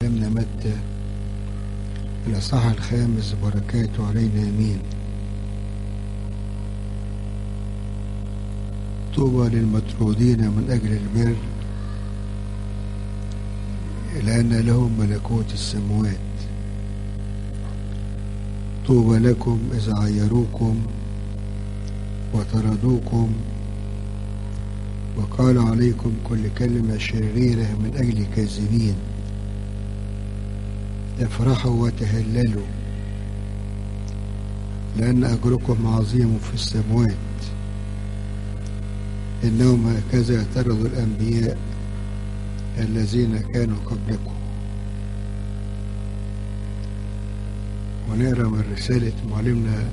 علمنا متى الأصحاح الخامس بركاته علينا أمين طوبى للمطرودين من أجل البر لأن لهم ملكوت السموات طوبى لكم إذا عيروكم وطردوكم وقال عليكم كل كلمة شريرة من أجل كاذبين افرحوا وتهللوا لأن أجركم عظيم في السموات إنهم هكذا اعترضوا الأنبياء الذين كانوا قبلكم ونقرا من رسالة معلمنا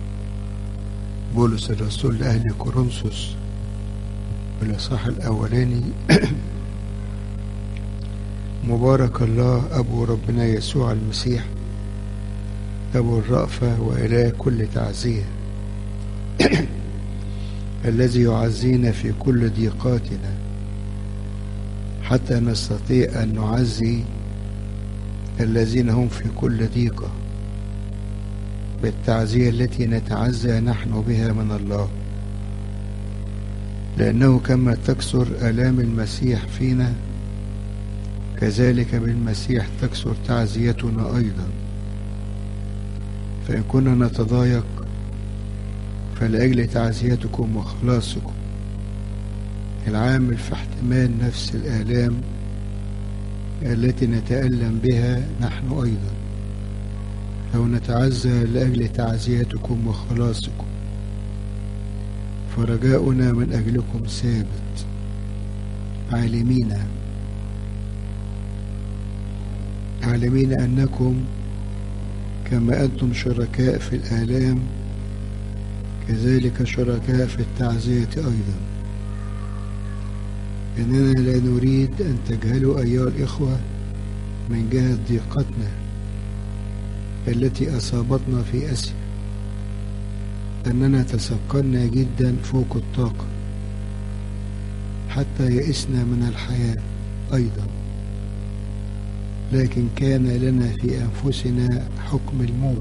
بولس الرسول لأهل كورنثوس بالإصحاح الأولاني مبارك الله أبو ربنا يسوع المسيح أبو الرأفة وإله كل تعزية الذي يعزينا في كل ضيقاتنا حتى نستطيع أن نعزي الذين هم في كل ضيقة بالتعزية التي نتعزى نحن بها من الله لأنه كما تكثر آلام المسيح فينا كذلك بالمسيح تكثر تعزيتنا أيضا فإن كنا نتضايق فلأجل تعزيتكم وخلاصكم العامل في احتمال نفس الآلام التي نتألم بها نحن أيضا لو نتعزى لأجل تعزيتكم وخلاصكم فرجاؤنا من أجلكم ثابت عالمين عالمين أنكم كما أنتم شركاء في الآلام كذلك شركاء في التعزية أيضا إننا لا نريد أن تجهلوا أيها الإخوة من جهة ضيقتنا التي أصابتنا في آسيا أننا تثقلنا جدا فوق الطاقة حتى يئسنا من الحياة أيضا لكن كان لنا في أنفسنا حكم الموت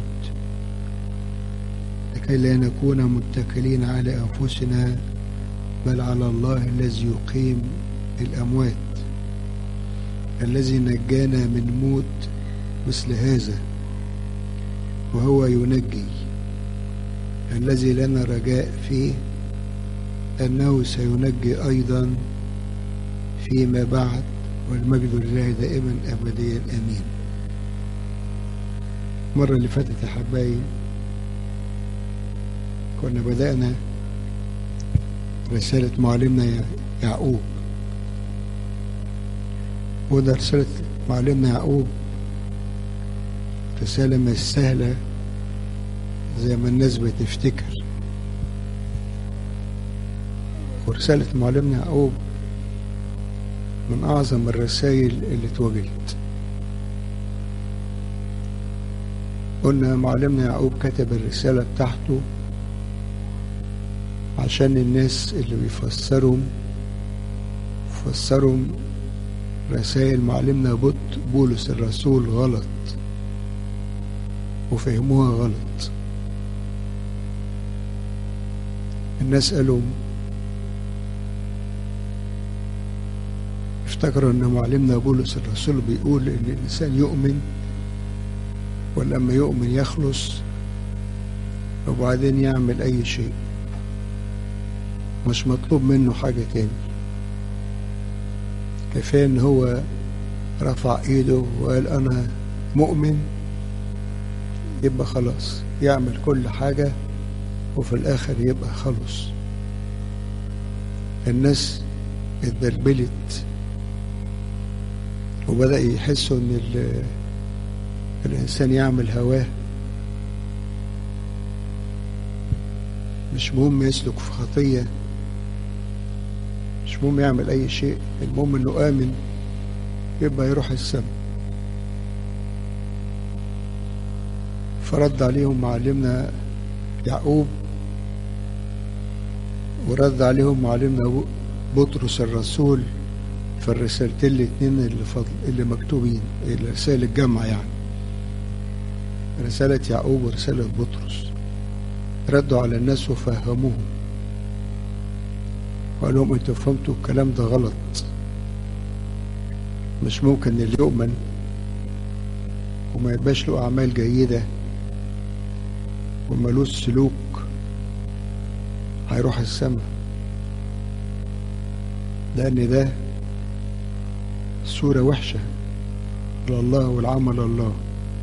لكي لا نكون متكلين على أنفسنا بل على الله الذي يقيم الأموات الذي نجانا من موت مثل هذا وهو ينجي الذي لنا رجاء فيه أنه سينجي أيضا فيما بعد والمجد لله دائما أبديا أمين المرة اللي فاتت يا حبايب كنا بدأنا رسالة معلمنا يعقوب وده رسالة معلمنا يعقوب رسالة مش سهلة زي ما الناس بتفتكر ورسالة معلمنا يعقوب من أعظم الرسائل اللي اتوجدت قلنا معلمنا يعقوب كتب الرسالة بتاعته عشان الناس اللي بيفسروا فسروا رسائل معلمنا بط بولس الرسول غلط وفهموها غلط الناس قالوا افتكروا ان معلمنا بولس الرسول بيقول ان الانسان يؤمن ولما يؤمن يخلص وبعدين يعمل اي شيء مش مطلوب منه حاجة تاني كفاية ان هو رفع ايده وقال انا مؤمن يبقى خلاص يعمل كل حاجة وفي الاخر يبقى خلص الناس اتدلبلت وبدأ يحسوا ان الانسان يعمل هواه مش مهم يسلك في خطيه مش مهم يعمل اي شيء المهم انه امن يبقى يروح السما فرد عليهم معلمنا يعقوب ورد عليهم معلمنا بطرس الرسول في الرسالتين الاتنين اللي, فضل اللي مكتوبين رسائل الجامعة يعني رسالة يعقوب ورسالة بطرس ردوا على الناس وفهموهم وقال لهم انتوا فهمتوا الكلام ده غلط مش ممكن اللي يؤمن وما يبقاش له أعمال جيدة وملوش سلوك هيروح السماء لأن ده صورة وحشة لله والعمل الله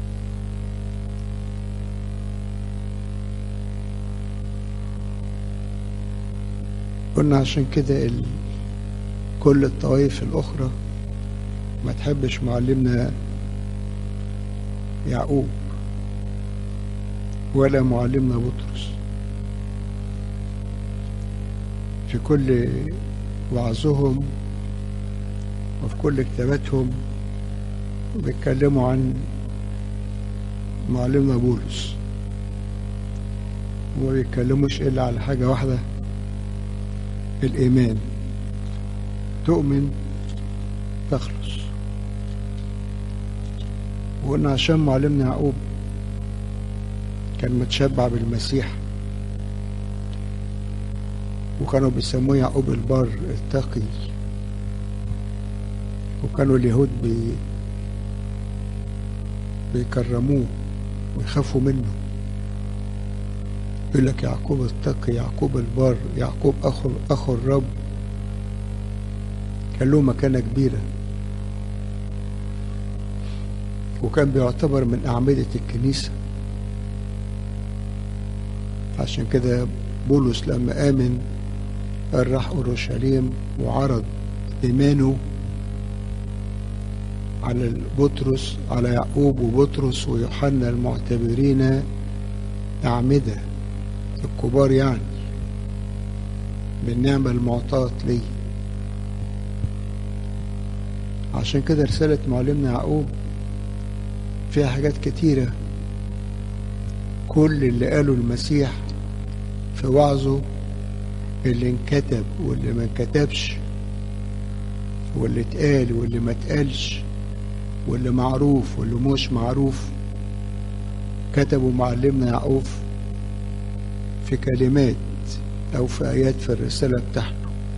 قلنا عشان كده ال... كل الطوائف الأخرى ما تحبش معلمنا يعقوب ولا معلمنا بطرس في كل وعظهم وفي كل كتاباتهم بيتكلموا عن معلمنا بولس وما بيتكلموش إلا على حاجة واحدة الإيمان تؤمن تخلص وقلنا عشان معلمنا يعقوب كان متشبع بالمسيح وكانوا بيسموه يعقوب البر التقي وكانوا اليهود بي بيكرموه ويخافوا منه يقول لك يعقوب التقي يعقوب البر يعقوب اخو اخو الرب كان له مكانه كبيره وكان بيعتبر من اعمده الكنيسه عشان كده بولس لما امن قال راح اورشليم وعرض ايمانه على بطرس على يعقوب وبطرس ويوحنا المعتبرين أعمدة الكبار يعني بالنعمة المعطاة لي عشان كده رسالة معلمنا يعقوب فيها حاجات كتيرة كل اللي قاله المسيح في وعظه اللي انكتب واللي ما انكتبش واللي اتقال واللي ما اتقالش واللي معروف واللي مش معروف كتبوا معلمنا يعقوب في كلمات أو في آيات في الرسالة بتاعته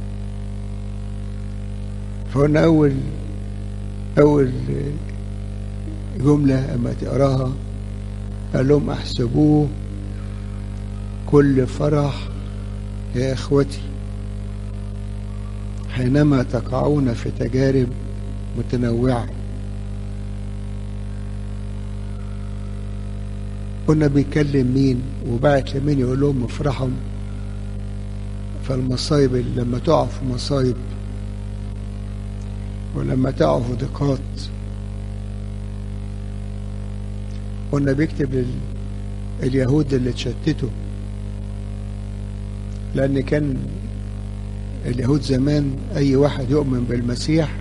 فقلنا أول أول جملة أما تقراها قال لهم احسبوه كل فرح يا إخوتي حينما تقعون في تجارب متنوعه قلنا بيكلم مين وبعت لمين يقول لهم افرحوا فالمصايب لما تقعوا في مصايب ولما تقعوا في ضيقات قلنا بيكتب لل... اليهود اللي اتشتتوا لأن كان اليهود زمان أي واحد يؤمن بالمسيح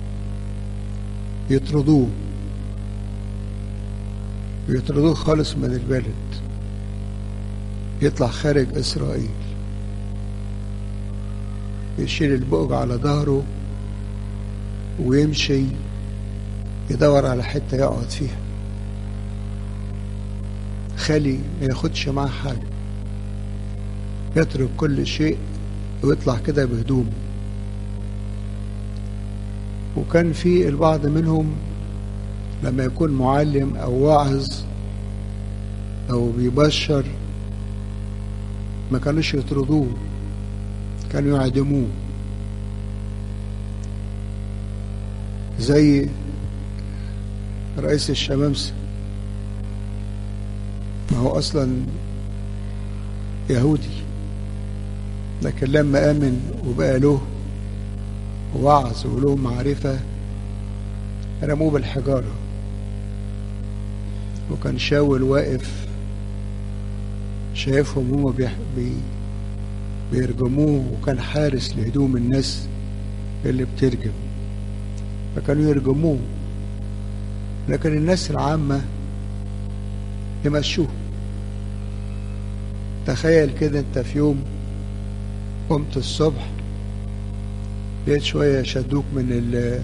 يطردوه ويطردوه خالص من البلد يطلع خارج إسرائيل يشيل البؤج على ظهره ويمشي يدور على حتة يقعد فيها خالي ما ياخدش معاه حاجة يترك كل شيء ويطلع كده بهدومه وكان في البعض منهم لما يكون معلم أو واعظ أو بيبشر ما كانوش يطردوه كانوا يعدموه زي رئيس الشمامسة ما هو أصلا يهودي لكن لما آمن وبقى له وعظ وله معرفة رموه بالحجارة وكان شاول واقف شايفهم هما بي بي بيرجموه وكان حارس لهدوم الناس اللي بترجم فكانوا يرجموه لكن الناس العامة يمشوه تخيل كده انت في يوم قمت الصبح لقيت شوية شدوك من ال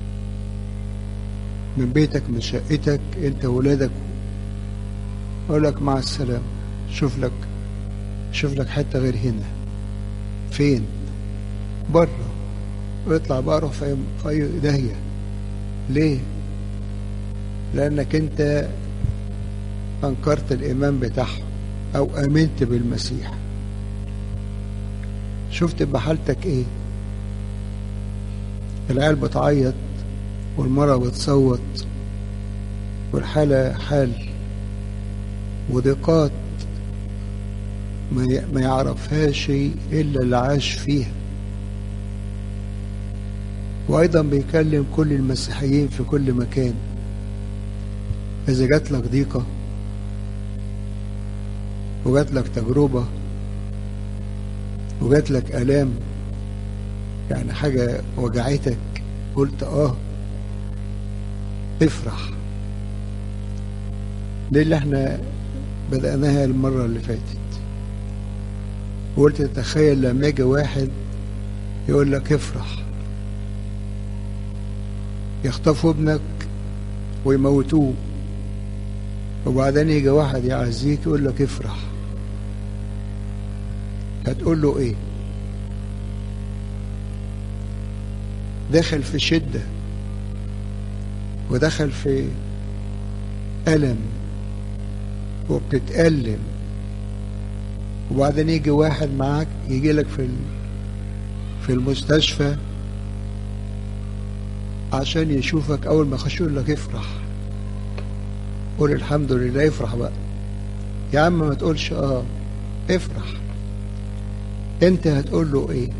من بيتك من شقتك انت وولادك اقول لك مع السلامة شوف لك شوف لك حتة غير هنا فين بره واطلع بقى روح في في اي داهية ليه لانك انت انكرت الايمان بتاعهم او امنت بالمسيح شفت بحالتك ايه العيال بتعيط والمرأة بتصوت والحالة حال وضيقات ما يعرفهاش إلا اللي عاش فيها وأيضا بيكلم كل المسيحيين في كل مكان إذا جات لك ضيقة وجات لك تجربة وجات لك آلام يعني حاجة وجعتك قلت آه افرح دي اللي احنا بدأناها المرة اللي فاتت وقلت تخيل لما يجي واحد يقول لك افرح يخطفوا ابنك ويموتوه وبعدين يجي واحد يعزيك يقول لك افرح هتقول له ايه دخل في شدة ودخل في ألم وبتتألم وبعدين يجي واحد معاك يجي لك في في المستشفى عشان يشوفك أول ما يخش يقول لك افرح قول الحمد لله افرح بقى يا عم ما تقولش اه افرح انت هتقول له ايه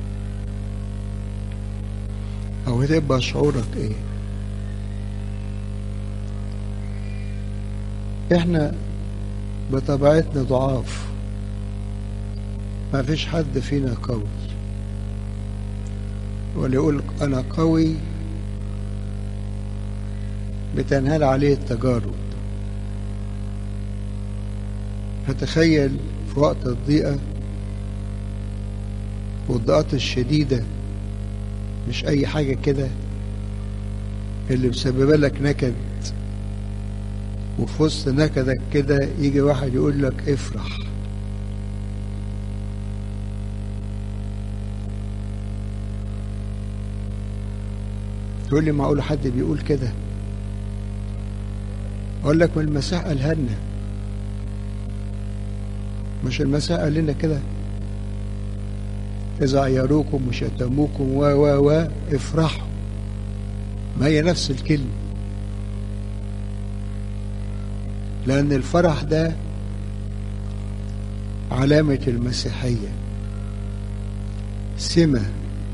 او هتبقى شعورك ايه احنا بطبيعتنا ضعاف ما فيش حد فينا قوي واللي يقول انا قوي بتنهال عليه التجارب فتخيل في وقت الضيقة والضيقات الشديدة مش أي حاجة كده اللي مسببة لك نكد وفي وسط نكدك كده يجي واحد يقول لك افرح تقول لي معقول حد بيقول كده اقول لك ما المسيح قالها لنا مش المسيح قال لنا كده اذا عيروكم وشتموكم و و و افرحوا ما هي نفس الكلمه لأن الفرح ده علامة المسيحية سمة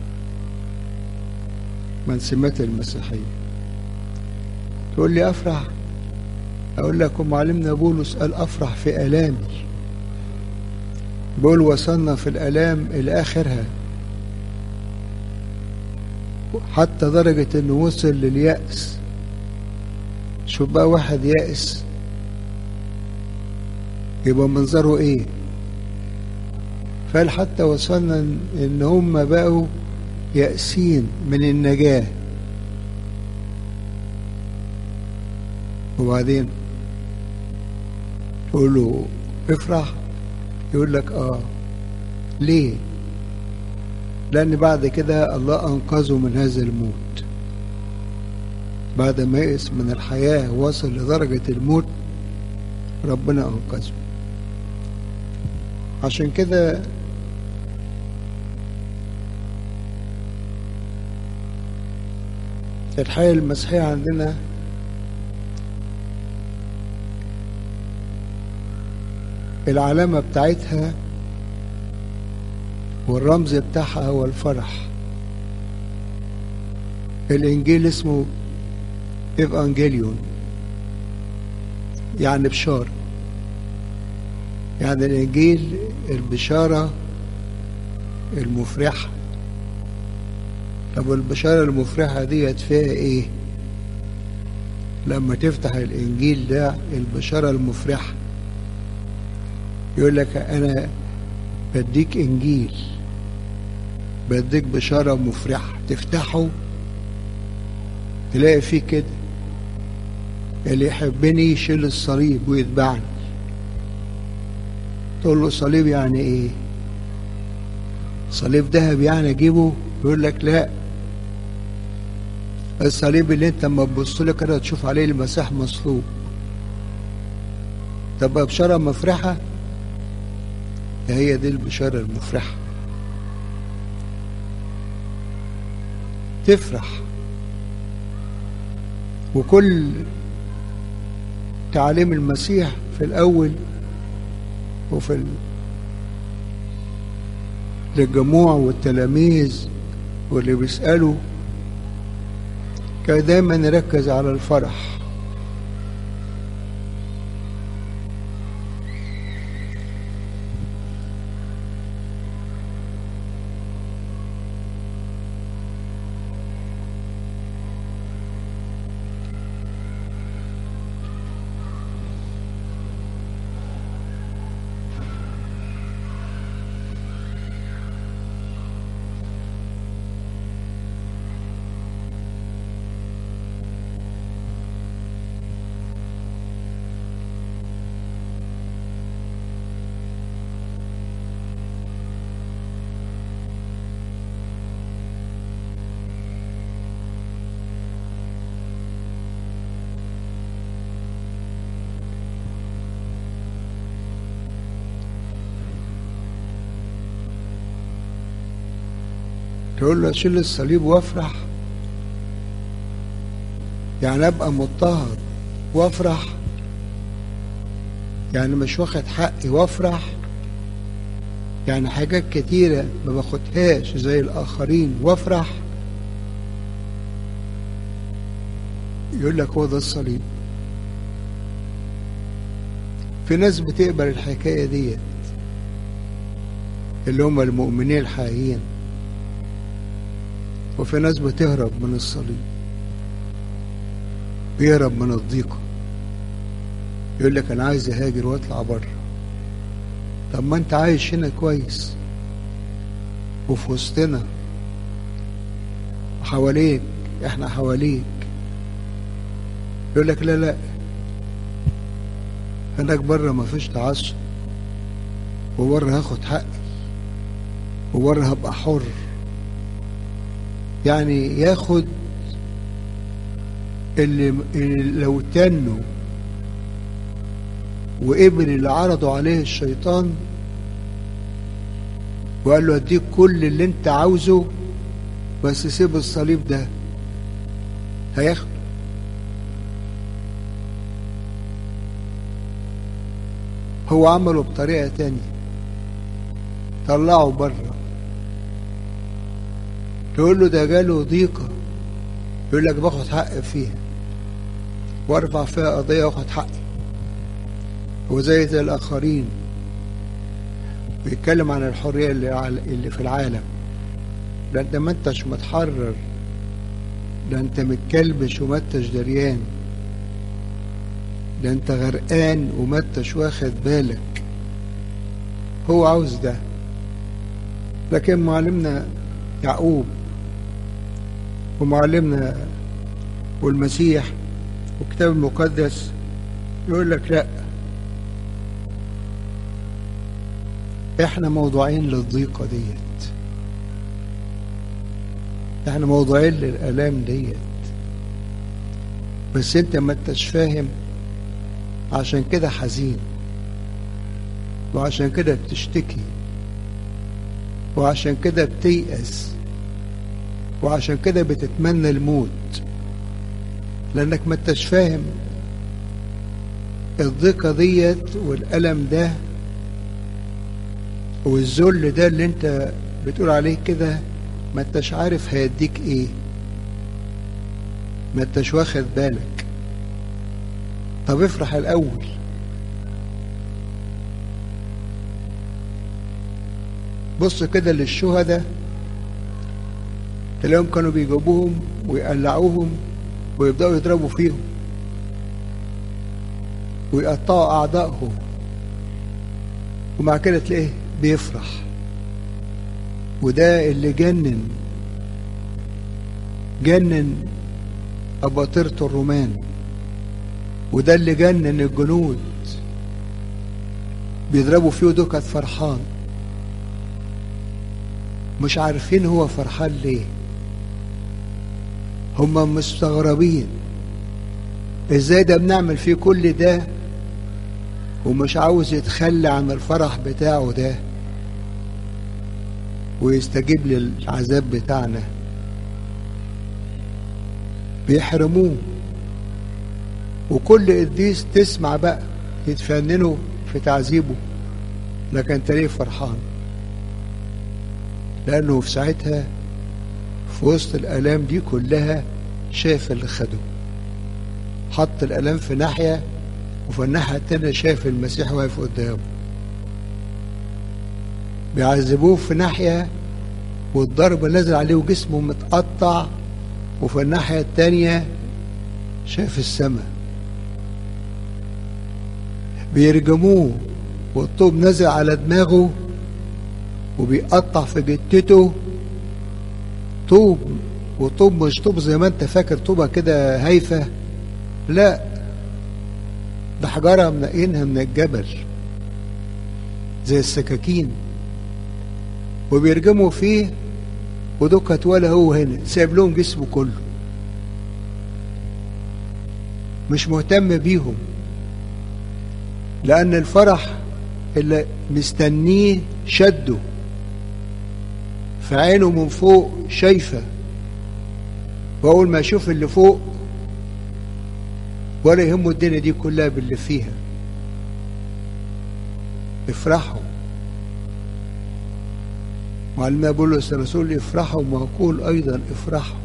من سمات المسيحية تقول لي أفرح أقول لكم معلمنا بولس قال أفرح في آلامي بقول وصلنا في الآلام إلى آخرها حتى درجة إنه وصل لليأس شوف بقى واحد يأس يبقى منظره ايه فقال حتى وصلنا ان هم بقوا يأسين من النجاة وبعدين تقول له افرح يقول لك اه ليه لان بعد كده الله انقذه من هذا الموت بعد ما يئس من الحياة وصل لدرجة الموت ربنا انقذه عشان كده الحياة المسيحية عندنا العلامة بتاعتها والرمز بتاعها هو الفرح الإنجيل اسمه إيفانجيليون يعني بشارة يعني الإنجيل البشارة المفرحة طب البشارة المفرحة ديت فيها إيه؟ لما تفتح الإنجيل ده البشارة المفرحة يقول لك أنا بديك إنجيل بديك بشارة مفرحة تفتحه تلاقي فيه كده اللي يحبني يشيل الصليب ويتبعني تقول له صليب يعني ايه صليب ذهب يعني اجيبه يقول لك لا الصليب اللي انت لما تبص له كده تشوف عليه المسيح مصلوب تبقى بشارة مفرحة هي دي البشارة المفرحة تفرح وكل تعاليم المسيح في الأول وفي ال... للجموع والتلاميذ واللي بيسألوا كان دايما يركز على الفرح تقول له اشيل الصليب وافرح يعني ابقى مضطهد وافرح يعني مش واخد حقي وافرح يعني حاجات كتيرة ما باخدهاش زي الآخرين وافرح يقول لك هو ده الصليب في ناس بتقبل الحكاية ديت اللي هم المؤمنين الحقيقيين وفي ناس بتهرب من الصليب بيهرب من الضيقة يقول لك أنا عايز أهاجر وأطلع بره طب ما أنت عايش هنا كويس وفي وسطنا حواليك إحنا حواليك يقول لك لا لا هناك بره ما فيش تعصب وبره هاخد حقي وبره هبقى حر يعني ياخد اللي, اللي لو تنوا وقبل اللي عرضوا عليه الشيطان وقال له اديك كل اللي انت عاوزه بس سيب الصليب ده هياخده هو عمله بطريقة تانية طلعه بره تقول له ده جاله ضيقة يقول لك باخد حق فيها وارفع فيها قضية واخد حقي وزي زي الآخرين بيتكلم عن الحرية اللي, اللي في العالم ده انت ما انتش متحرر ده انت متكلبش وما انتش دريان ده انت غرقان وما انتش واخد بالك هو عاوز ده لكن معلمنا يعقوب ومعلمنا والمسيح والكتاب المقدس يقول لك لا احنا موضوعين للضيقة ديت احنا موضوعين للآلام ديت بس انت ما انتش فاهم عشان كده حزين وعشان كده بتشتكي وعشان كده بتيأس وعشان كده بتتمنى الموت لانك ما انتش فاهم الضيقة ديت والألم ده والذل ده اللي انت بتقول عليه كده ما انتش عارف هيديك ايه ما انتش واخد بالك طب افرح الاول بص كده للشهداء تلاقيهم كانوا بيجيبوهم ويقلعوهم ويبدأوا يضربوا فيهم ويقطعوا أعدائهم ومع كده تلاقيه بيفرح وده اللي جنن جنن أباطرة الرومان وده اللي جنن الجنود بيضربوا فيه ودول كانت فرحان مش عارفين هو فرحان ليه هما مستغربين ازاي ده بنعمل فيه كل ده ومش عاوز يتخلى عن الفرح بتاعه ده ويستجيب للعذاب بتاعنا بيحرموه وكل قديس تسمع بقى يتفننوا في تعذيبه لكن انت ليه فرحان لانه في ساعتها في وسط الالام دي كلها شاف اللي خده حط الالام في ناحيه وفي الناحيه التانيه شاف المسيح واقف قدامه بيعذبوه في ناحيه والضرب نازل عليه وجسمه متقطع وفي الناحيه التانيه شاف السماء بيرجموه والطوب نزل على دماغه وبيقطع في جتته طوب وطوب مش طوب زي ما انت فاكر طوبة كده هايفة لا ده حجارة منقينها من الجبل زي السكاكين وبيرجموا فيه ودكت ولا هو هنا سايب لهم جسمه كله مش مهتم بيهم لأن الفرح اللي مستنيه شده فعينه من فوق شايفة وأول ما يشوف اللي فوق ولا يهمه الدنيا دي كلها باللي فيها افرحوا معلمنا بولس الرسول افرحوا ومقول أيضا افرحوا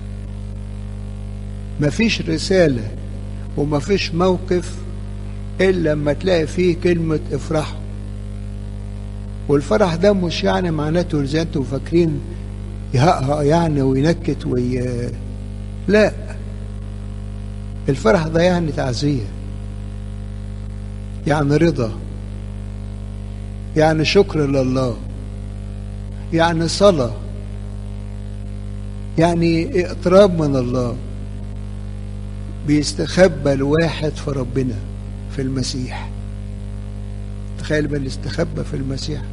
مفيش رسالة ومفيش موقف إلا لما تلاقي فيه كلمة افرحوا والفرح ده مش يعني معناته زي انتم فاكرين يهقهق يعني وينكت وي لا الفرح ده يعني تعزية يعني رضا يعني شكر لله يعني صلاة يعني اقتراب من الله بيستخبى الواحد في ربنا في المسيح تخيل من استخبى في المسيح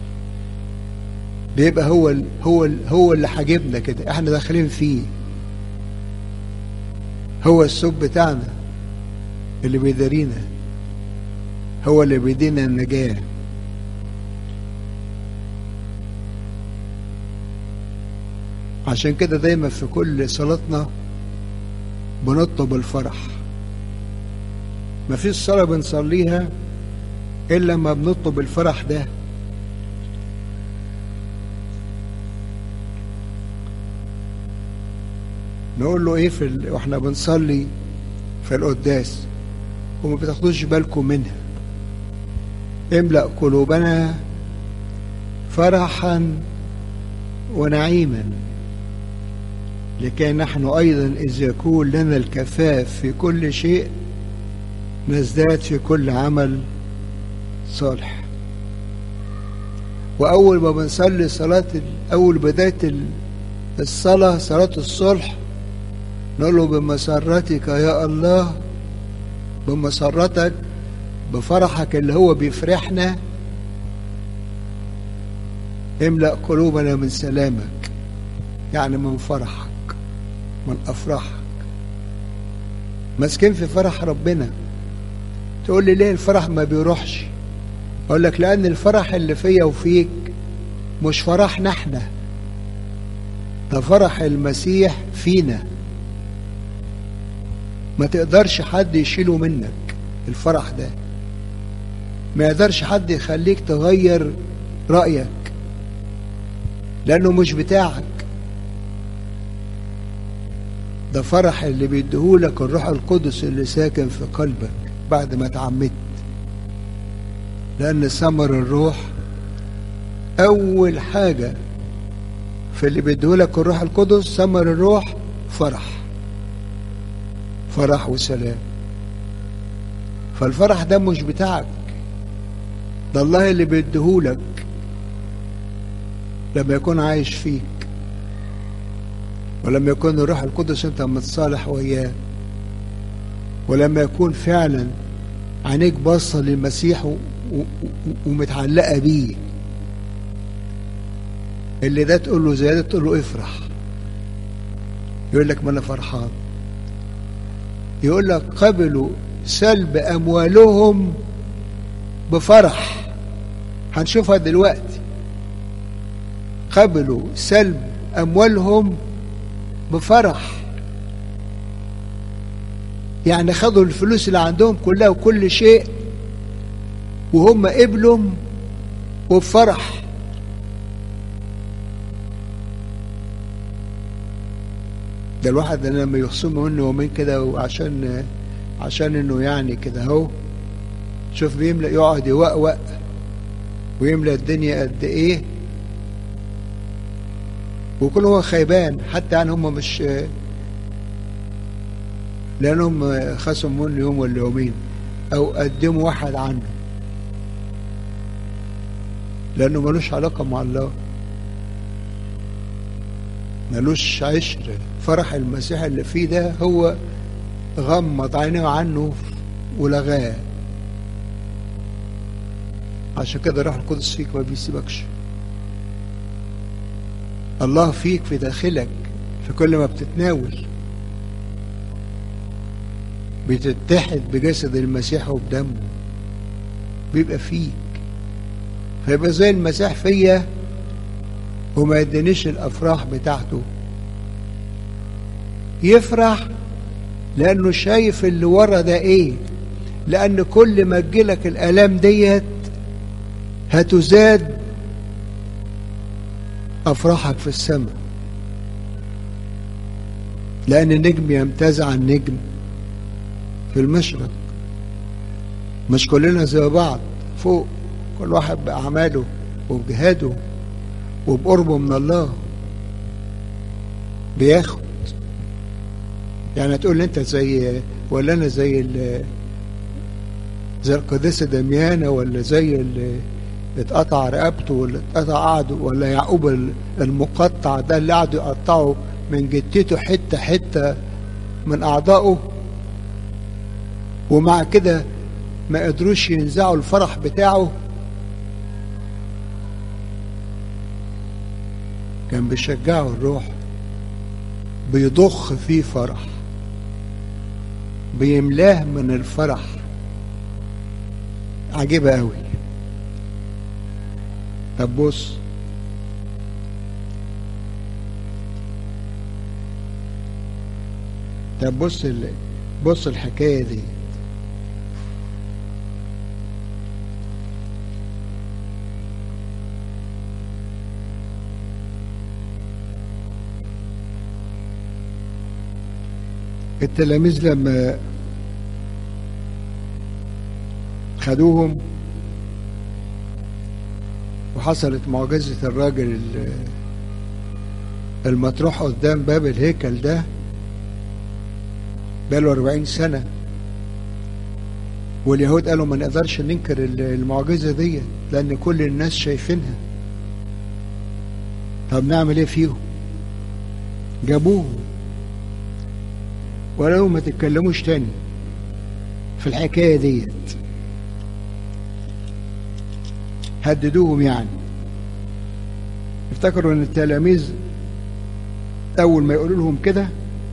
بيبقى هو ال هو ال هو اللي حاجبنا كده احنا داخلين فيه هو السب بتاعنا اللي بيدارينا هو اللي بيدينا النجاة عشان كده دايما في كل صلاتنا بنطلب الفرح مفيش صلاة بنصليها إلا لما بنطلب الفرح ده نقول له ايه في ال... واحنا بنصلي في القداس وما بتاخدوش بالكم منها املأ قلوبنا فرحا ونعيما لكي نحن أيضا إذ يكون لنا الكفاف في كل شيء نزداد في كل عمل صالح وأول ما بنصلي صلاة أول بداية الصلاة صلاة الصلح نقول له بمسرتك يا الله بمسرتك بفرحك اللي هو بيفرحنا املأ قلوبنا من سلامك يعني من فرحك من أفراحك ماسكين في فرح ربنا تقول لي ليه الفرح ما بيروحش اقول لك لان الفرح اللي فيا وفيك مش فرحنا احنا ده فرح المسيح فينا ما تقدرش حد يشيله منك الفرح ده ما يقدرش حد يخليك تغير رأيك لأنه مش بتاعك ده فرح اللي بيديهولك الروح القدس اللي ساكن في قلبك بعد ما اتعمدت لأن ثمر الروح أول حاجة في اللي بيديهولك الروح القدس ثمر الروح فرح فرح وسلام فالفرح ده مش بتاعك ده الله اللي بيديهولك لما يكون عايش فيك ولما يكون الروح القدس انت متصالح وياه ولما يكون فعلا عينيك باصه للمسيح و... و... ومتعلقه بيه اللي ده تقول له زياده تقول له افرح يقول لك ما انا فرحان يقول لك قبلوا سلب اموالهم بفرح هنشوفها دلوقتي قبلوا سلب اموالهم بفرح يعني خدوا الفلوس اللي عندهم كلها وكل شيء وهم قبلوا وبفرح ده الواحد لما يخصموا منه يومين كده وعشان عشان انه يعني كده اهو شوف بيملأ يقعد يوقوق ويملأ الدنيا قد ايه ويكون هو خيبان حتى يعني هم مش لانهم خصموا منه يوم ولا يومين او قدموا واحد عنه لانه ملوش علاقه مع الله ملوش عشره فرح المسيح اللي فيه ده هو غمض عينيه عنه ولغاه عشان كده الروح القدس فيك ما بيسيبكش الله فيك في داخلك في كل ما بتتناول بتتحد بجسد المسيح وبدمه بيبقى فيك فيبقى زي المسيح فيا وما يدينيش الافراح بتاعته يفرح لانه شايف اللي ورا ده ايه لان كل ما تجيلك الالام ديت هتزاد افراحك في السماء لان النجم يمتاز عن نجم في المشرق مش كلنا زي بعض فوق كل واحد بأعماله وبجهاده وبقربه من الله بياخد يعني تقول لي انت زي ولا انا زي زي القديسة دميانة ولا زي اللي اتقطع رقبته ولا اتقطع قعده ولا يعقوب المقطع ده اللي قعدوا يقطعوا من جتته حتة حتة من أعضائه ومع كده ما قدروش ينزعوا الفرح بتاعه كان بيشجعه الروح بيضخ فيه فرح بيملاه من الفرح عجيبة قوي طب بص طب بص بص الحكاية دي التلاميذ لما خدوهم وحصلت معجزة الراجل المطروح قدام باب الهيكل ده بقاله 40 سنة واليهود قالوا ما نقدرش ننكر المعجزة دي لأن كل الناس شايفينها طب نعمل ايه فيهم جابوه ولو ما تتكلموش تاني في الحكاية ديت هددوهم يعني افتكروا ان التلاميذ اول ما يقولوا لهم كده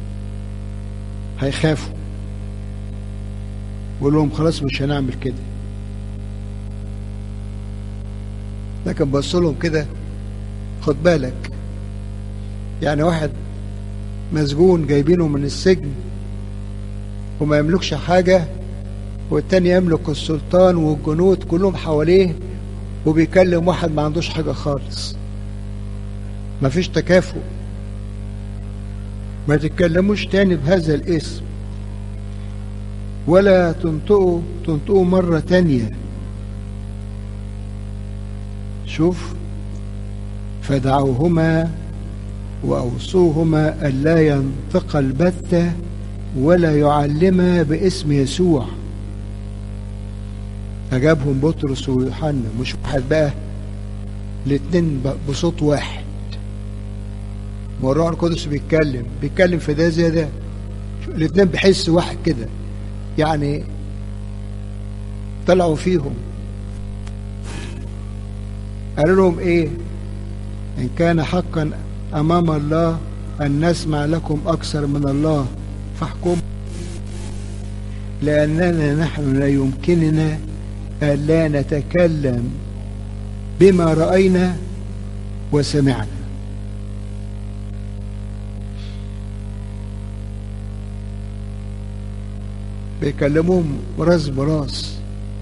هيخافوا يقول لهم خلاص مش هنعمل كده لكن بص لهم كده خد بالك يعني واحد مسجون جايبينه من السجن وما يملكش حاجة والتاني يملك السلطان والجنود كلهم حواليه وبيكلم واحد ما عندوش حاجة خالص ما فيش تكافؤ ما تتكلموش تاني بهذا الاسم ولا تنطقوا تنطقوا مرة تانية شوف فدعوهما وأوصوهما ألا ينطق البتة ولا يعلما باسم يسوع أجابهم بطرس ويوحنا مش واحد بقى الاتنين بصوت واحد والروح القدس بيتكلم بيتكلم في ده زي ده الاتنين بحس واحد كده يعني طلعوا فيهم قالوا لهم ايه ان كان حقا امام الله ان نسمع لكم اكثر من الله فاحكم لاننا نحن لا يمكننا الا نتكلم بما راينا وسمعنا بيكلموهم راس براس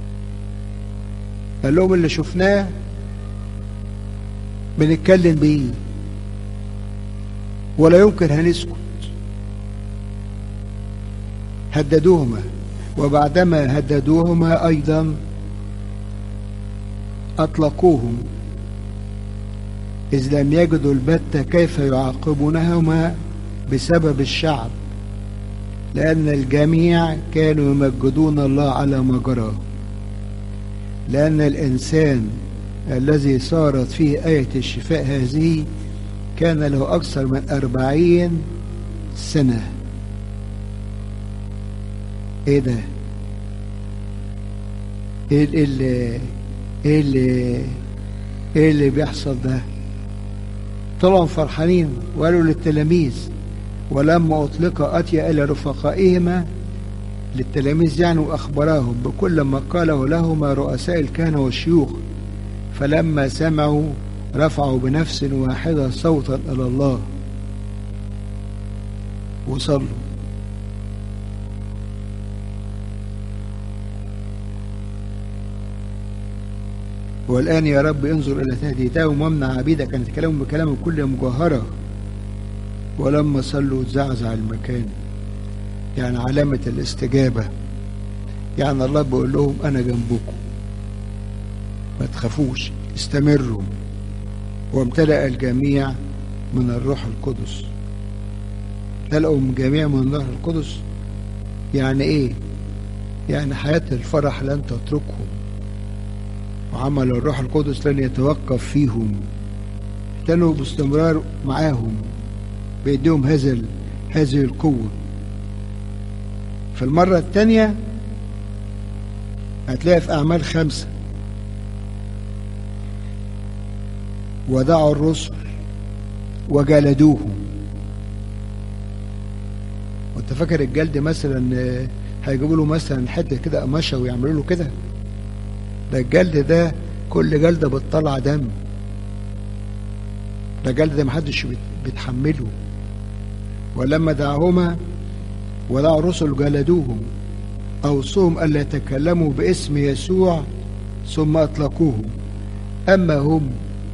قال لهم اللي شفناه بنتكلم بيه ولا يمكن هنسكت هددوهما وبعدما هددوهما أيضا أطلقوهم إذ لم يجدوا البتة كيف يعاقبونهما بسبب الشعب لأن الجميع كانوا يمجدون الله على ما جرى لأن الإنسان الذي صارت فيه آية الشفاء هذه كان له أكثر من أربعين سنة إيه ده؟ إيه اللي إيه اللي إيه اللي بيحصل ده؟ طلعوا فرحانين وقالوا للتلاميذ ولما أطلق أتي إلى رفقائهما للتلاميذ يعني وأخبراهم بكل ما قاله لهما رؤساء الكهنة والشيوخ فلما سمعوا رفعوا بنفس واحدة صوتا إلى الله وصلوا والآن يا رب انظر إلى تهديدهم وامنع عبيدك أن يتكلموا بكلام كل مجوهرة ولما صلوا زعزع المكان يعني علامة الاستجابة يعني الله بيقول لهم أنا جنبكم ما تخافوش استمروا وامتلأ الجميع من الروح القدس امتلأوا الجميع من الروح القدس يعني ايه يعني حياة الفرح لن تتركهم وعمل الروح القدس لن يتوقف فيهم كانوا باستمرار معاهم بيديهم هذا هذه القوة في المرة الثانية هتلاقي في أعمال خمسة ودعوا الرسل وجلدوهم وانت فاكر الجلد مثلا هيجيبوا له مثلا حته كده قماشه ويعملوا له كده ده الجلد ده كل جلده بتطلع دم ده الجلد ده محدش بيتحمله ولما دعاهما ودعوا الرسل جلدوهم أوصوهم ألا يتكلموا باسم يسوع ثم أطلقوهم أما هم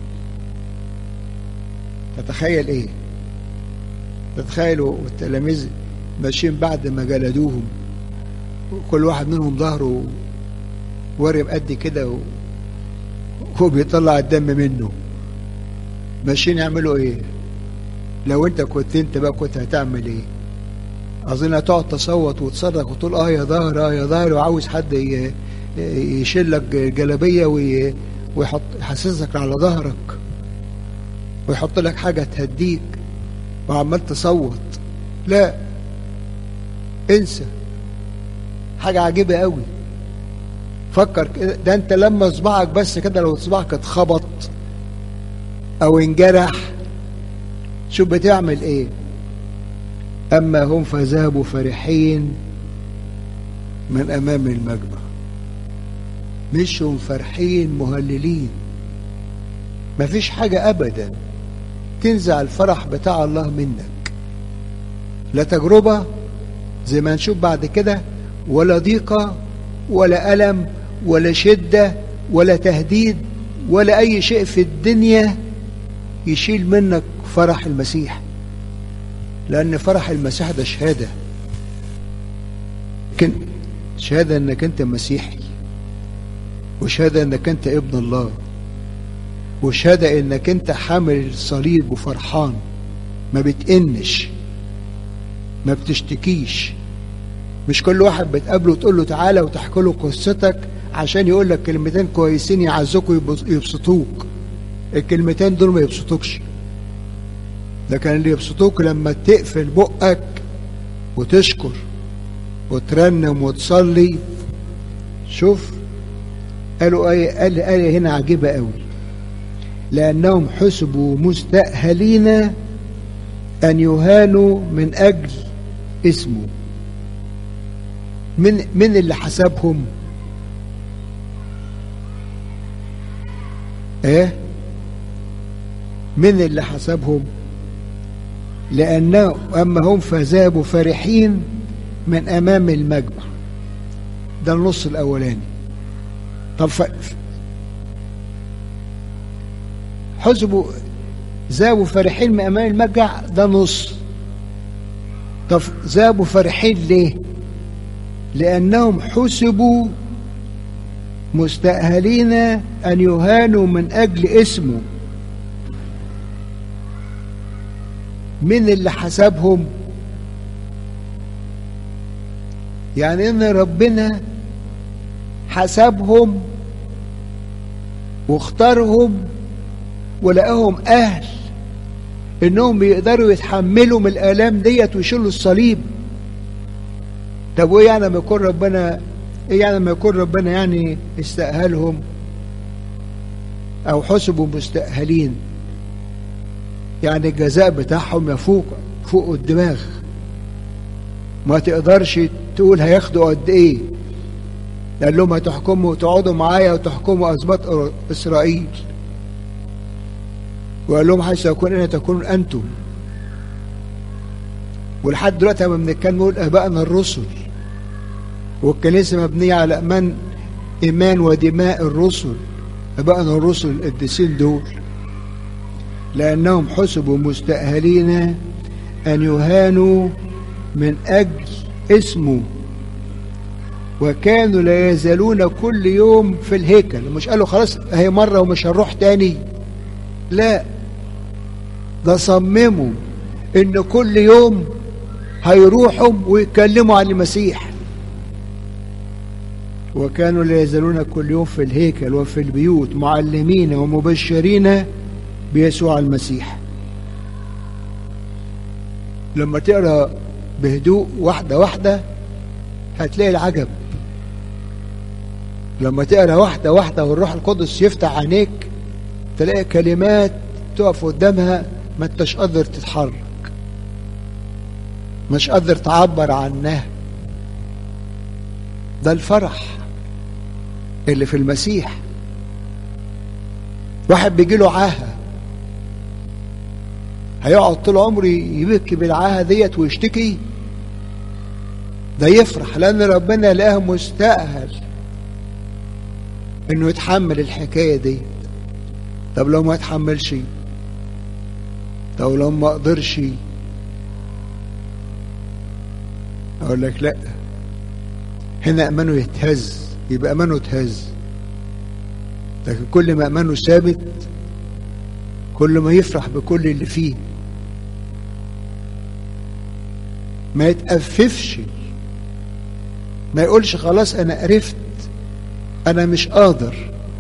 تتخيل إيه تتخيلوا التلاميذ ماشيين بعد ما جلدوهم كل واحد منهم ظهره ورم قد كده وهو بيطلع الدم منه ماشيين يعملوا ايه لو انت كنت انت بقى كنت هتعمل ايه اظن هتقعد تصوت وتصرخ وتقول اه يا ظهر اه يا ظهر وعاوز حد يشيل لك جلابيه ويحط يحسسك على ظهرك ويحط لك حاجه تهديك وعمال تصوت لا انسى حاجه عجيبه قوي فكر كده ده انت لما صباعك بس كده لو صباعك اتخبط او انجرح شوف بتعمل ايه اما هم فذهبوا فرحين من امام المجمع مشوا فرحين مهللين مفيش حاجة ابدا تنزع الفرح بتاع الله منك لا تجربة زي ما نشوف بعد كده ولا ضيقة ولا ألم ولا شدة ولا تهديد ولا أي شيء في الدنيا يشيل منك فرح المسيح لأن فرح المسيح ده شهادة لكن شهادة أنك أنت مسيحي وشهادة أنك أنت ابن الله وشهادة أنك أنت حامل الصليب وفرحان ما بتئنش ما بتشتكيش مش كل واحد بتقابله تقول له تعالى وتحكي له قصتك عشان يقول لك كلمتين كويسين يعزوك ويبسطوك الكلمتين دول ما يبسطوكش لكن اللي يبسطوك لما تقفل بقك وتشكر وترنم وتصلي شوف قالوا آية قال آية هنا عجيبة قوي لأنهم حسبوا مستأهلين أن يهانوا من أجل اسمه من من اللي حسبهم ايه من اللي حسبهم لأنه أما هم فذابوا فرحين من أمام المجمع ده النص الأولاني طب ف... حسبوا ذابوا فرحين من أمام المجمع ده نص طب ذابوا فرحين ليه لأنهم حسبوا مستأهلين أن يهانوا من أجل اسمه من اللي حسبهم يعني ان ربنا حسبهم واختارهم ولقاهم اهل انهم يقدروا يتحملوا من الالام ديت ويشيلوا الصليب طب وايه يعني لما يكون ربنا ايه يعني لما يكون ربنا يعني استأهلهم او حسبوا مستأهلين يعني الجزاء بتاعهم يفوق فوق الدماغ ما تقدرش تقول هياخدوا قد ايه قال لهم هتحكموا تقعدوا معايا وتحكموا اسباط اسرائيل وقال لهم حيث يكون انا تكونون انتم ولحد دلوقتي لما بنتكلم نقول ابائنا الرسل والكنيسه مبنيه على امان ايمان ودماء الرسل ابائنا الرسل القديسين دول لأنهم حسبوا مستأهلين أن يهانوا من أجل اسمه وكانوا لا يزالون كل يوم في الهيكل مش قالوا خلاص هي مرة ومش هنروح تاني لا ده صمموا ان كل يوم هيروحوا ويتكلموا عن المسيح وكانوا لا يزالون كل يوم في الهيكل وفي البيوت معلمين ومبشرين بيسوع المسيح لما تقرا بهدوء واحده واحده هتلاقي العجب لما تقرا واحده واحده والروح القدس يفتح عينيك تلاقي كلمات تقف قدامها ما انتش قادر تتحرك مش قادر تعبر عنها ده الفرح اللي في المسيح واحد بيجي له عاهه هيقعد طول عمره يبكي بالعاهه ديت ويشتكي ده يفرح لان ربنا لقاه مستأهل انه يتحمل الحكايه دي طب لو ما يتحملش طب لو ما قدرش اقول لك لا هنا امانه يتهز يبقى امانه اتهز لكن كل ما امانه ثابت كل ما يفرح بكل اللي فيه ما يتأففش ما يقولش خلاص انا عرفت انا مش قادر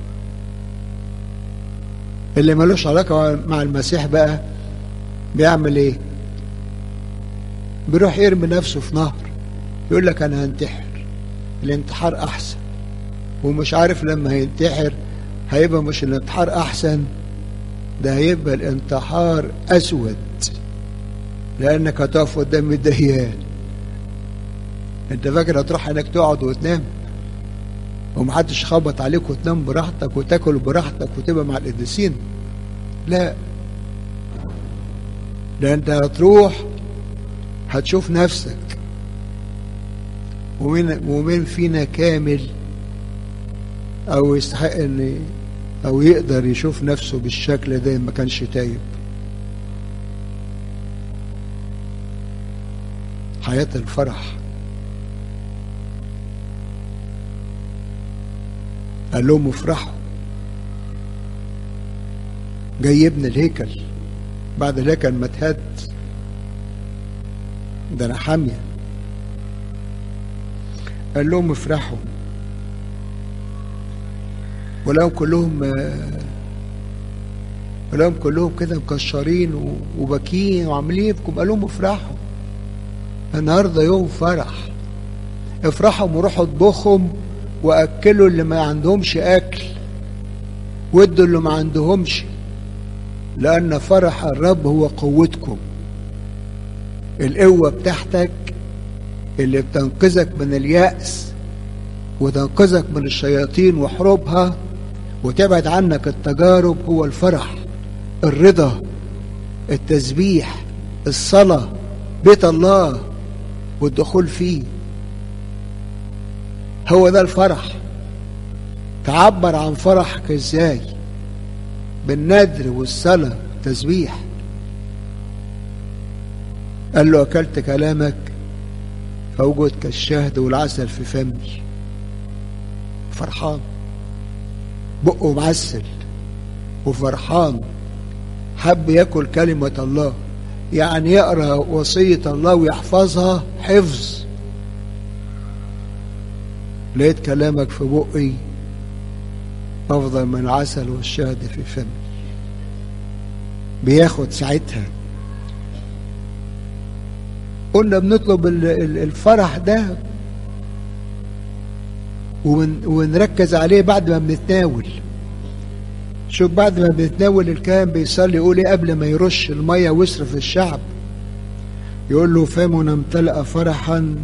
اللي ملوش علاقة مع المسيح بقى بيعمل ايه بيروح يرمي نفسه في نهر يقول لك انا هنتحر الانتحار احسن ومش عارف لما هينتحر هيبقى مش الانتحار احسن ده هيبقى الانتحار اسود لانك هتقف قدام الديان انت فاكر هتروح هناك تقعد وتنام ومحدش خبط عليك وتنام براحتك وتاكل براحتك وتبقى مع القديسين لا ده انت هتروح هتشوف نفسك ومين ومين فينا كامل او يستحق ان او يقدر يشوف نفسه بالشكل ده ما كانش تايب حياة الفرح قال لهم افرحوا جاي يبني الهيكل بعد الهيكل ما اتهد ده انا حاميه قال لهم افرحوا ولو كلهم لهم كلهم كده مكشرين وباكين وعاملين قال لهم افرحوا النهارده يوم فرح افرحوا وروحوا اطبخهم واكلوا اللي ما عندهمش اكل وادوا اللي ما عندهمش لان فرح الرب هو قوتكم القوه بتاعتك اللي بتنقذك من الياس وتنقذك من الشياطين وحروبها وتبعد عنك التجارب هو الفرح الرضا التسبيح الصلاه بيت الله والدخول فيه هو ده الفرح تعبر عن فرحك ازاي بالنذر والصلاة والتسبيح قال له أكلت كلامك فوجد كالشهد والعسل في فمي فرحان بقه معسل وفرحان حب ياكل كلمة الله يعني يقرأ وصية الله ويحفظها حفظ لقيت كلامك في بقي أفضل من العسل والشهد في فمي بياخد ساعتها قلنا بنطلب الفرح ده ونركز عليه بعد ما بنتناول شوف بعد ما بنتناول الكاهن بيصلي يقول ايه قبل ما يرش الميه ويصرف الشعب يقول له فمنا امتلأ فرحا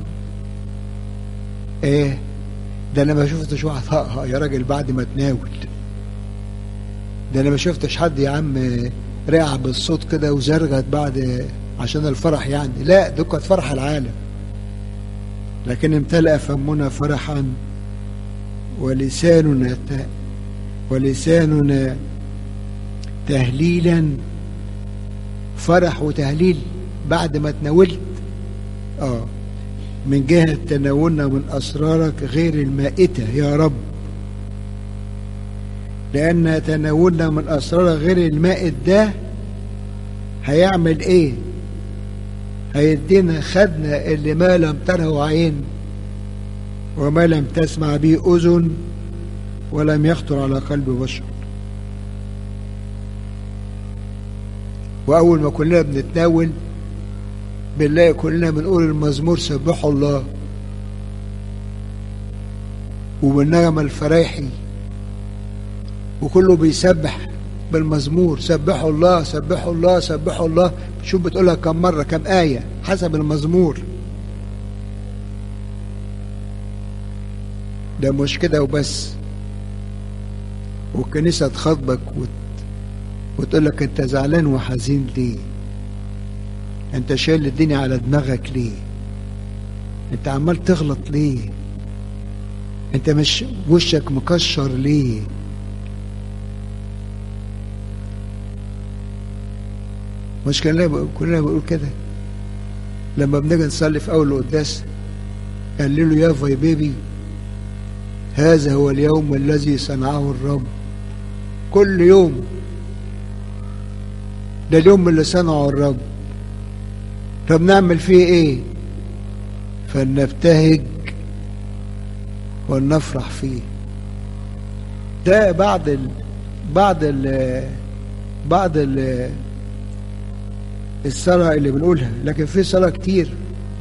ايه ده انا ما شفتش واحد هقها يا راجل بعد ما تناول ده انا ما شفتش حد يا عم رقع بالصوت كده وزرغت بعد عشان الفرح يعني لا ده كانت فرح العالم لكن امتلأ فمنا فرحا ولساننا ولساننا تهليلا فرح وتهليل بعد ما تناولت اه من جهة تناولنا من أسرارك غير المائتة يا رب لأن تناولنا من أسرارك غير المائت ده هيعمل إيه؟ هيدينا خدنا اللي ما لم تره عين وما لم تسمع به أذن ولم يخطر على قلب بشر وأول ما كلنا بنتناول بنلاقي كلنا بنقول المزمور سبحوا الله وبالنغمة الفرايحي وكله بيسبح بالمزمور سبحوا الله سبحوا الله سبحوا الله شوف بتقولها كم مرة كم آية حسب المزمور ده مش كده وبس والكنيسة تخاطبك وت... وتقول لك انت زعلان وحزين ليه انت شايل الدنيا على دماغك ليه انت عمال تغلط ليه انت مش وشك مكشر ليه مش كلنا كلنا بنقول كده لما بنيجي نصلي في اول القداس قال له يا فاي بيبي هذا هو اليوم الذي صنعه الرب كل يوم ده اليوم اللي صنعه الرب طب نعمل فيه ايه فلنبتهج ولنفرح فيه ده بعض ال بعض ال بعض ال الصلاة اللي بنقولها لكن في صلاة كتير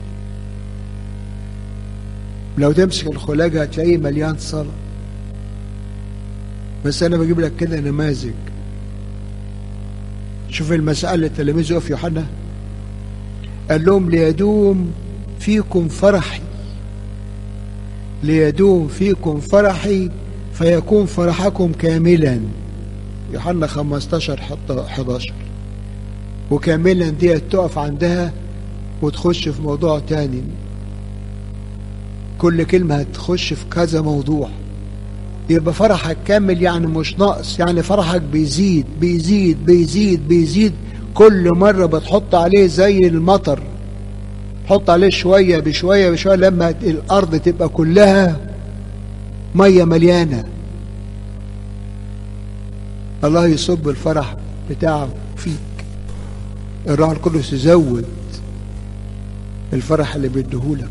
لو تمسك الخلاجة هتلاقيه مليان صلاة بس أنا بجيب لك كده نماذج شوف المسألة تلاميذه في يوحنا قال لهم ليدوم فيكم فرحي ليدوم فيكم فرحي فيكون فرحكم كاملا يوحنا 15 11 وكاملا دي تقف عندها وتخش في موضوع تاني كل كلمة هتخش في كذا موضوع يبقى فرحك كامل يعني مش ناقص يعني فرحك بيزيد بيزيد بيزيد بيزيد كل مرة بتحط عليه زي المطر حط عليه شوية بشوية بشوية لما الأرض تبقى كلها مية مليانة الله يصب الفرح بتاعه فيك الروح القدس يزود الفرح اللي بيديهولك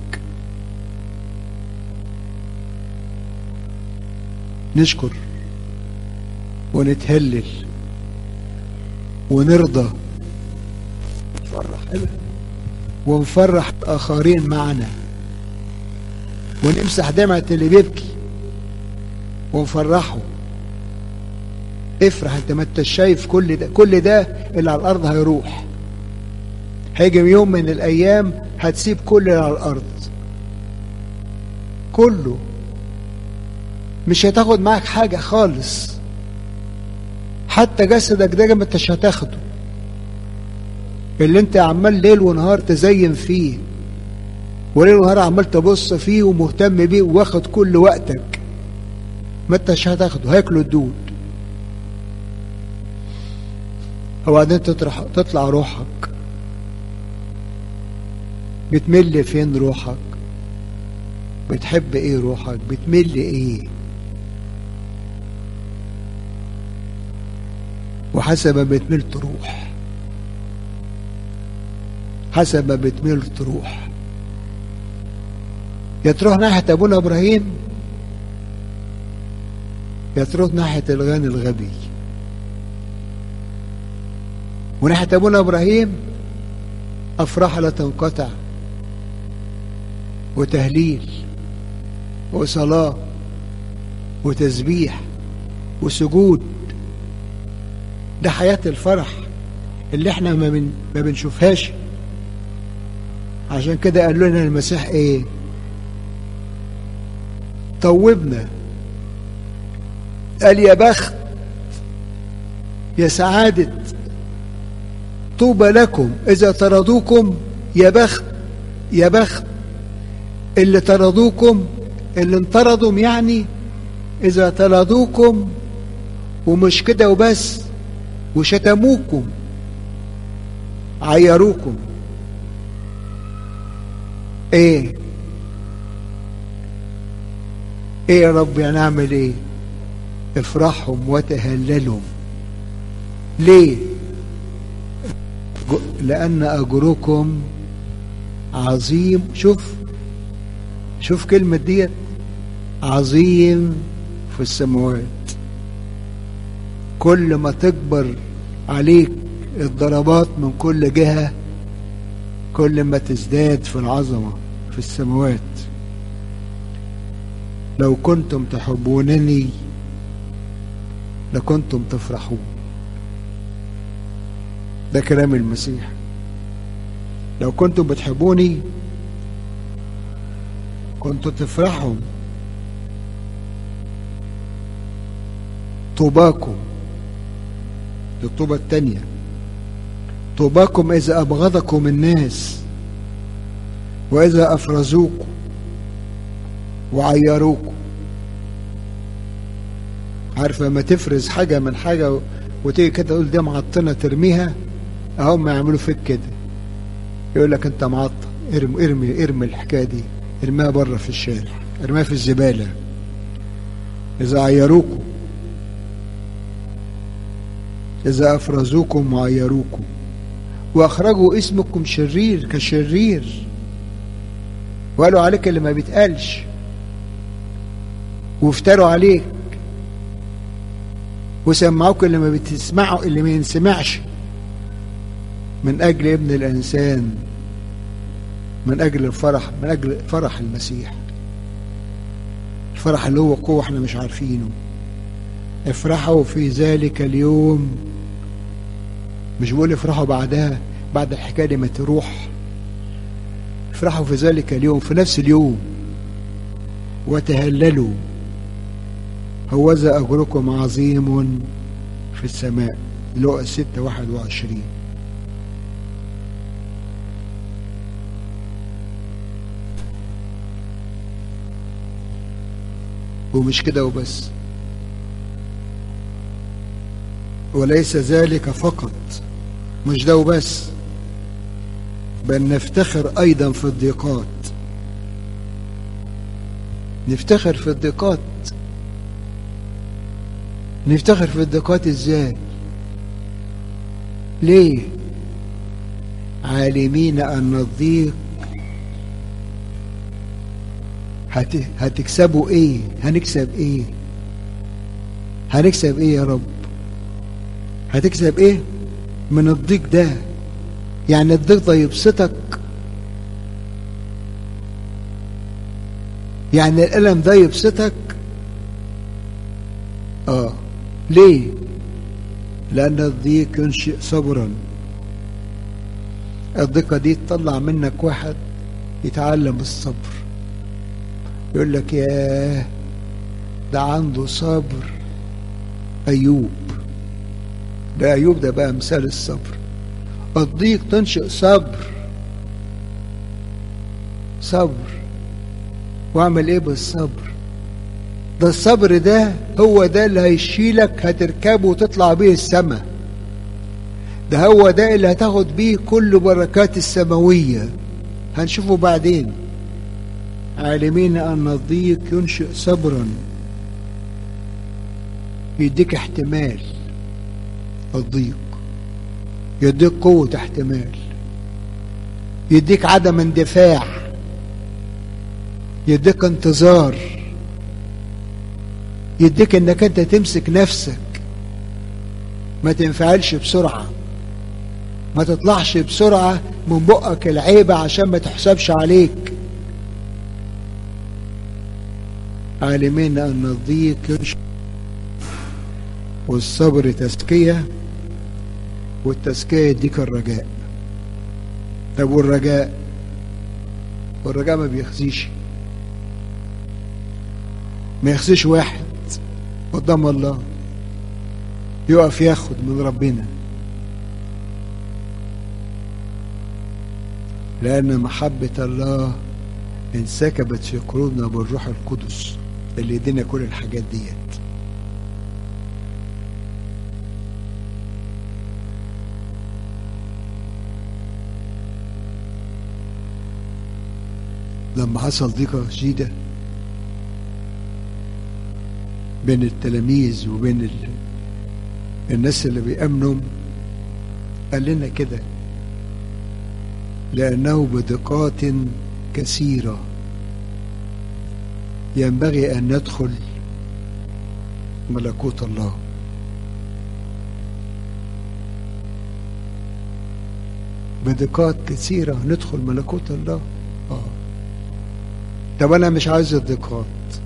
نشكر ونتهلل ونرضى نفرح ونفرح الآخرين معنا ونمسح دمعة اللي بيبكي ونفرحه افرح انت ما انت شايف كل ده كل ده اللي على الارض هيروح هيجي يوم من الايام هتسيب كل اللي على الارض كله مش هتاخد معاك حاجة خالص حتى جسدك ده ما انتش هتاخده اللي انت عمال ليل ونهار تزين فيه وليل ونهار عمال تبص فيه ومهتم بيه واخد كل وقتك ما انتش هتاخده هياكله الدود وبعدين تطرح تطلع روحك بتمل فين روحك بتحب ايه روحك بتمل ايه وحسب ما بتميل تروح حسب ما بتميل تروح يا تروح ناحية أبونا إبراهيم يا تروح ناحية الغني الغبي وناحية أبونا إبراهيم أفراح لا تنقطع وتهليل وصلاة وتسبيح وسجود ده حياة الفرح اللي احنا ما, بن ما بنشوفهاش عشان كده قال لنا المسيح ايه طوبنا قال يا بخت يا سعادة طوبى لكم إذا طردوكم يا بخت يا بخت اللي طردوكم اللي انطردوا يعني إذا طردوكم ومش كده وبس وشتموكم عيروكم ايه ايه يا رب يعني اعمل ايه افرحهم وتهللهم ليه لان اجركم عظيم شوف شوف كلمة ديت عظيم في السماوات كل ما تكبر عليك الضربات من كل جهة كل ما تزداد في العظمة في السماوات لو كنتم تحبونني لكنتم تفرحون ده كلام المسيح لو كنتم بتحبوني كنتوا تفرحوا طوباكم دي الطوبة التانية طوباكم إذا أبغضكم الناس وإذا أفرزوكم وعيروكم عارف لما تفرز حاجة من حاجة وتيجي كده تقول دي معطنة ترميها أهم ما يعملوا فيك كده يقول لك أنت معطل ارمي ارمي ارمي الحكاية دي ارميها بره في الشارع ارميها في الزبالة إذا عيروكم إذا أفرزوكم وعيروكم وأخرجوا اسمكم شرير كشرير وقالوا عليك اللي ما بيتقالش وافتروا عليك وسمعوك اللي ما بتسمعوا اللي ما ينسمعش من أجل ابن الإنسان من أجل الفرح من أجل فرح المسيح الفرح اللي هو قوة احنا مش عارفينه افرحوا في ذلك اليوم مش بقول افرحوا بعدها بعد الحكاية دي ما تروح افرحوا في ذلك اليوم في نفس اليوم وتهللوا هوذا أجركم عظيم في السماء لقى ستة واحد وعشرين ومش كده وبس وليس ذلك فقط مش ده وبس بل نفتخر أيضا في الضيقات نفتخر في الضيقات نفتخر في الضيقات ازاي ليه عالمين أن الضيق هت... هتكسبوا ايه هنكسب ايه هنكسب ايه يا رب هتكسب ايه من الضيق ده يعني الضيق ده يبسطك يعني الألم ده يبسطك اه ليه لأن الضيق ينشئ صبرا الضيقة دي تطلع منك واحد يتعلم الصبر يقول لك ياه ده عنده صبر أيوب ده أيوب ده بقى مثال الصبر الضيق تنشئ صبر صبر واعمل ايه بالصبر ده الصبر ده هو ده اللي هيشيلك هتركبه وتطلع بيه السماء ده هو ده اللي هتاخد بيه كل بركات السماوية هنشوفه بعدين عالمين أن الضيق ينشئ صبرا يديك احتمال الضيق يديك قوة احتمال يديك عدم اندفاع يديك انتظار يديك انك انت تمسك نفسك ما تنفعلش بسرعة ما تطلعش بسرعة من بقك العيبة عشان ما تحسبش عليك عالمين ان الضيق ينشئ والصبر تزكية والتزكية يديك الرجاء طب والرجاء والرجاء ما بيخزيش ما يخزيش واحد قدام الله يقف ياخد من ربنا لأن محبة الله انسكبت في قلوبنا بالروح القدس اللي يدينا كل الحاجات ديت لما حصل ضيقة شديدة بين التلاميذ وبين ال... الناس اللي بيأمنوا قال لنا كده لأنه بدقات كثيرة ينبغي أن ندخل ملكوت الله بدقات كثيرة ندخل ملكوت الله آه. طب أنا مش عايز الدقات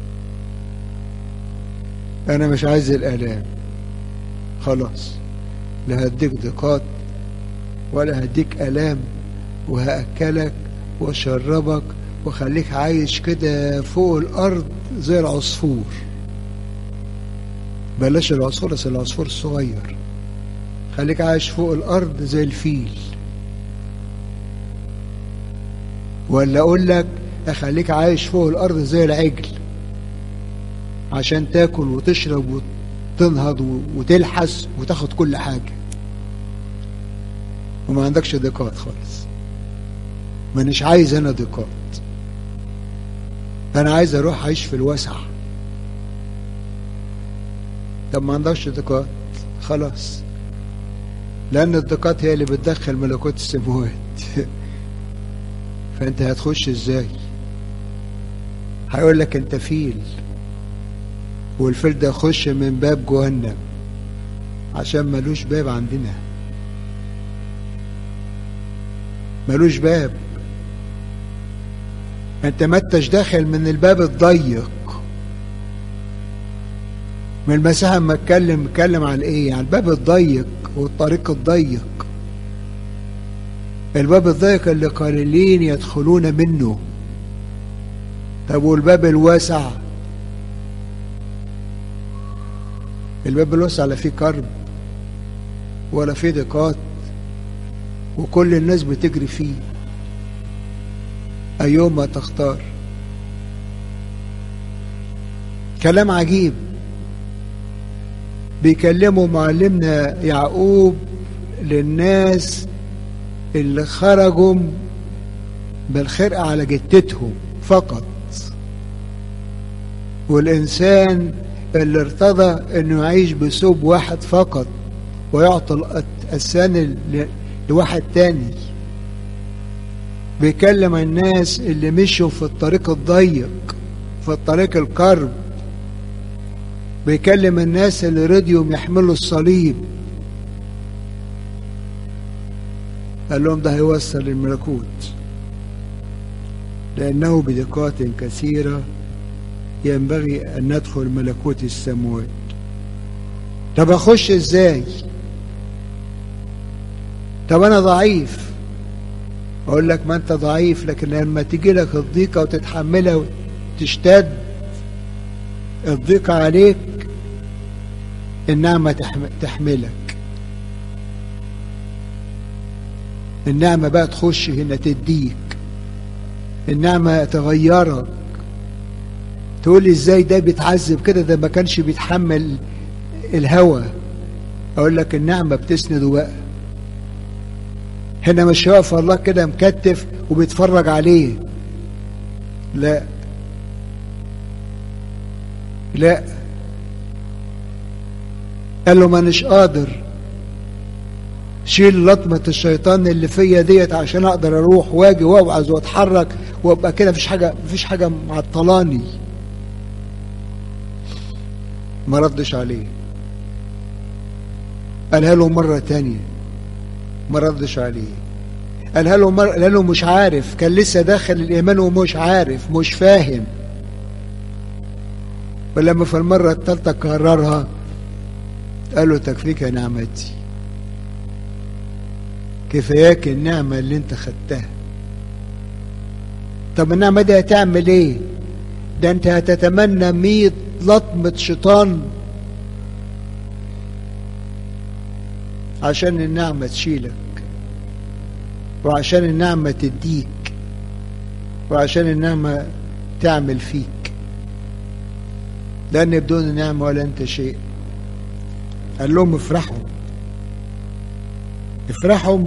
أنا مش عايز الآلام خلاص لا هديك دقات ولا هديك آلام وهأكلك وأشربك وخليك عايش كده فوق الأرض زي العصفور بلاش العصفور بس العصفور الصغير خليك عايش فوق الأرض زي الفيل ولا أقول لك أخليك عايش فوق الأرض زي العجل عشان تاكل وتشرب وتنهض وتلحس وتاخد كل حاجة وما عندكش دقات خالص مانيش عايز أنا دقات أنا عايز أروح أعيش في الوسع طب ما عندكش دقات خلاص لأن الدقات هي اللي بتدخل ملكوت السماوات فأنت هتخش إزاي هيقول لك أنت فيل والفيل ده يخش من باب جهنم عشان ملوش باب عندنا ملوش باب انت ما انتش داخل من الباب الضيق من المسيح اما اتكلم اتكلم عن ايه عن الباب الضيق والطريق الضيق الباب الضيق اللي قليلين يدخلون منه طب والباب الواسع الباب الواسع لا فيه كرب ولا فيه ضيقات وكل الناس بتجري فيه أيهما تختار كلام عجيب بيكلموا معلمنا يعقوب للناس اللي خرجوا بالخرقة على جتتهم فقط والإنسان اللي ارتضى انه يعيش بثوب واحد فقط ويعطي الثاني لواحد تاني بيكلم الناس اللي مشوا في الطريق الضيق في الطريق الكرب بيكلم الناس اللي رضيوا يحملوا الصليب قال لهم ده هيوصل الملكوت لأنه بدقات كثيرة ينبغي أن ندخل ملكوت السماوات طب أخش إزاي طب أنا ضعيف أقول لك ما أنت ضعيف لكن لما تيجي لك الضيقة وتتحملها وتشتد الضيقة عليك النعمة تحملك النعمة بقى تخش هنا تديك النعمة تغيرك تقول لي ازاي ده بيتعذب كده ده ما كانش بيتحمل الهوى اقول لك النعمة بتسنده بقى هنا مش واقف الله كده مكتف وبيتفرج عليه لا لا قال له مانيش قادر شيل لطمة الشيطان اللي فيا ديت عشان اقدر اروح واجي واوعظ واتحرك وابقى كده مفيش حاجة مفيش حاجة معطلاني ما ردش عليه قالها له مرة تانية ما ردش عليه قالها له مرة قال له مش عارف كان لسه داخل الإيمان ومش عارف مش فاهم ولما في المرة الثالثة كررها قال له تكفيك يا نعمتي كفاياك النعمة اللي انت خدتها طب النعمة دي هتعمل ايه ده انت هتتمنى مية لطمة شيطان عشان النعمة تشيلك وعشان النعمة تديك وعشان النعمة تعمل فيك لأن بدون نعمة ولا أنت شيء قال لهم افرحوا افرحوا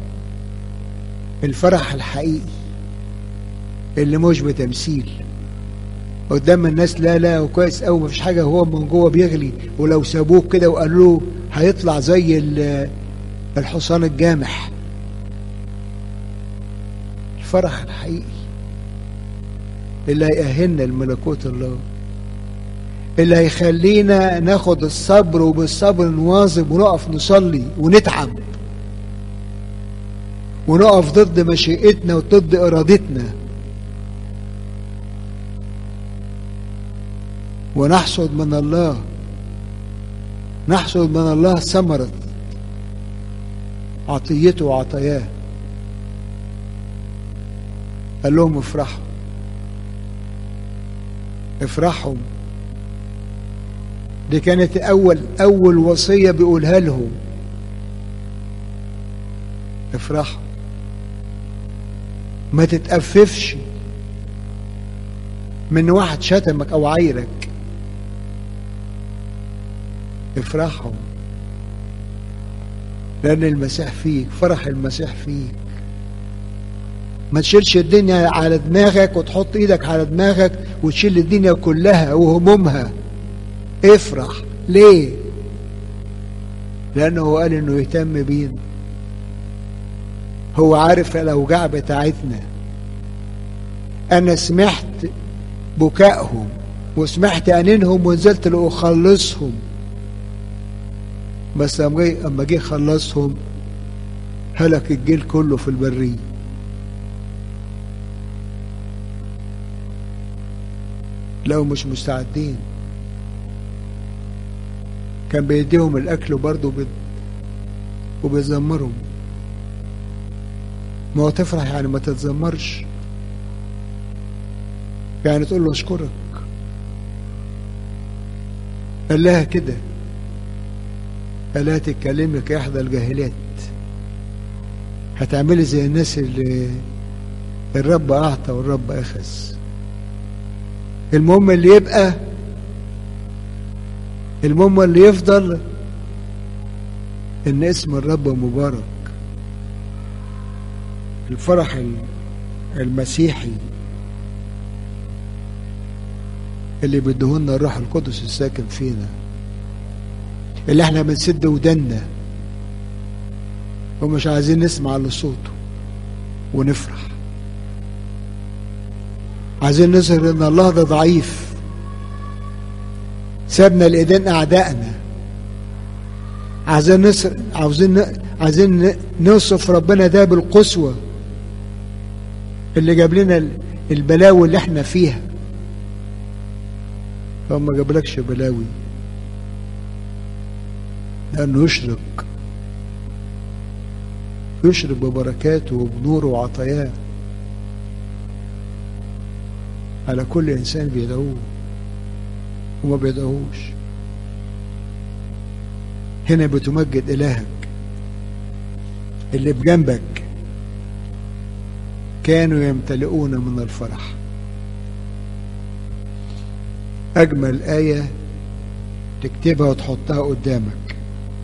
الفرح الحقيقي اللي مش بتمثيل قدام الناس لا لا وكويس قوي مفيش حاجه هو من جوه بيغلي ولو سابوه كده وقالوا هيطلع زي الحصان الجامح الفرح الحقيقي اللي هيأهلنا لملكوت الله اللي هيخلينا ناخد الصبر وبالصبر نواظب ونقف نصلي ونتعب ونقف ضد مشيئتنا وضد ارادتنا ونحصد من الله نحصد من الله ثمرة عطيته وعطاياه قال لهم افرحوا افرحوا دي كانت اول اول وصيه بيقولها لهم افرحوا ما تتأففش من واحد شتمك او عايرك افرحوا لأن المسيح فيك فرح المسيح فيك ما تشيلش الدنيا على دماغك وتحط ايدك على دماغك وتشيل الدنيا كلها وهمومها افرح ليه لأنه هو قال انه يهتم بينا هو عارف الأوجاع بتاعتنا أنا سمعت بكائهم وسمعت أنينهم ونزلت لأخلصهم بس اما جه خلصهم هلك الجيل كله في البرية لو مش مستعدين كان بيديهم الاكل وبرضه بيد وبيزمرهم ما هو تفرح يعني ما تتذمرش يعني تقول له اشكرك قال لها كده ألا تكلمك إحدى الجاهلات هتعملي زي الناس اللي الرب أعطى والرب أخذ المهم اللي يبقى المهم اللي يفضل إن اسم الرب مبارك الفرح المسيحي اللي بيدهولنا الروح القدس الساكن فينا اللي احنا بنسد ودنا ومش عايزين نسمع لصوته ونفرح عايزين نظهر ان الله ده ضعيف سابنا لايدين اعدائنا عايزين نصر عاوزين عايزين نوصف ربنا ده بالقسوة اللي جاب لنا البلاوي اللي احنا فيها هو ما جابلكش بلاوي لأنه يشرق يشرق ببركاته وبنوره وعطاياه على كل إنسان بيدعوه وما بيدعوهوش هنا بتمجد إلهك اللي بجنبك كانوا يمتلئون من الفرح أجمل آية تكتبها وتحطها قدامك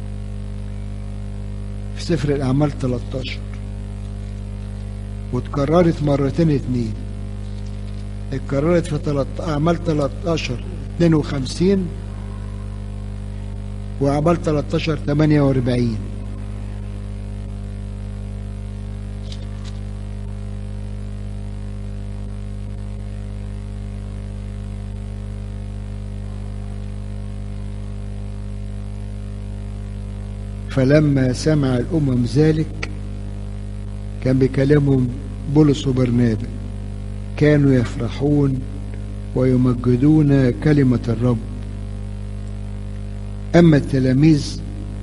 في سفر الأعمال 13 واتكررت مرتين اتنين اتكررت في تلت... أعمال 13 52 وأعمال 13 48 فلما سمع الأمم ذلك كان بيكلمهم بولس وبرنابا كانوا يفرحون ويمجدون كلمة الرب أما التلاميذ